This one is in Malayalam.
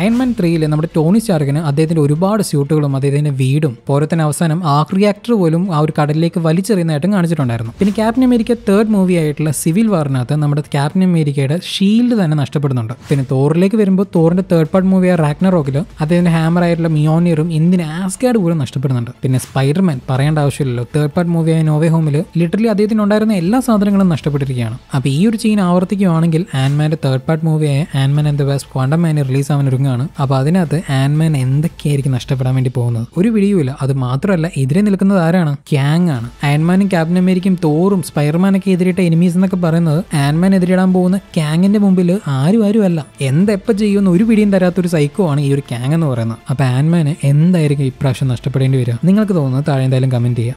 അയൺമാൻ ത്രീയിൽ നമ്മുടെ ടോണി സ്റ്റാർക്കിന് അദ്ദേഹത്തിന്റെ ഒരുപാട് സ്യൂട്ടുകളും അദ്ദേഹത്തിന്റെ വീടും പോരെ തന്നെ അവസാനം ആ റിയാക്ടർ പോലും ആ ഒരു കടലിലേക്ക് വലിച്ചെറിയുന്നതായിട്ടും കാണിച്ചിട്ടുണ്ടായിരുന്നു പിന്നെ ക്യാപ്റ്റൻ അമേരിക്ക തേർഡ് മൂവി ആയിട്ടുള്ള സിവിൽ വാറിനകത്ത് നമ്മുടെ ക്യാപ്റ്റൻ അമേരിക്കയുടെ ഷീൽഡ് തന്നെ നഷ്ടപ്പെടുന്നുണ്ട് പിന്നെ തോറിലേക്ക് വരുമ്പോൾ തോറിന്റെ തേർഡ് പാർട്ട് മൂവിയായ റാഗ്നറോക്കിൽ അദ്ദേഹത്തിന്റെ ഹാമർ ആയിട്ടുള്ള മിയോണിയറും ഇന്ത്യൻ ആസ്കാർഡ് പോലും നഷ്ടപ്പെടുന്നുണ്ട് പിന്നെ സ്പൈഡർമാൻ പറയേണ്ട ആവശ്യമില്ലല്ലോ തേർഡ് പാർട്ട് മൂവിയായ നോവേ ഹോമിൽ ലിറ്ററലി അദ്ദേഹത്തിന് ഉണ്ടായിരുന്ന എല്ലാ സാധനങ്ങളും നഷ്ടപ്പെട്ടിരിക്കുകയാണ് അപ്പോൾ ഈ ഒരു സീൻ ആവർത്തിക്കുകയാണെങ്കിൽ ആൻമാന്റെ തേർഡ് പാർട്ട് മൂവിയായ ആൻമാൻ and the west quantum man release ആവാൻ ഒരുങ്ങാണ് അപ്പോൾ അതിനകത്ത് ആൻമാൻ എന്തൊക്കെയായിരിക്കും നഷ്ടപ്പെടാൻ വേണ്ടി പോകുന്നത് ഒരു പിടിയുമില്ല അത് മാത്രമല്ല എതിരെ നിൽക്കുന്നത് ആരാണ് ക്യാങ് ആണ് ആൻമാനും ക്യാപ്റ്റൻ അമേരിക്കയും തോറും സ്പൈഡർമാനൊക്കെ എതിരിട്ട എനിമീസ് എന്നൊക്കെ പറയുന്നത് ആൻമാൻ എതിരിടാൻ പോകുന്ന ക്യാങ്ങിന്റെ മുമ്പിൽ ആരും ആരും അല്ല എന്തെപ്പോൾ ചെയ്യുമെന്ന് ഒരു പിടിയും തരാത്തൊരു സൈക്കോ ആണ് ഈ ഒരു ക്യാങ് എന്ന് പറയുന്നത് അപ്പോൾ ആൻമാന് എന്തായിരിക്കും ഇപ്രാവശ്യം നഷ്ടപ്പെടേണ്ടി വരിക നിങ്ങൾക്ക് തോന്നുന്നത് താഴെ എന്തായാലും കമന്റ് ചെയ്യുക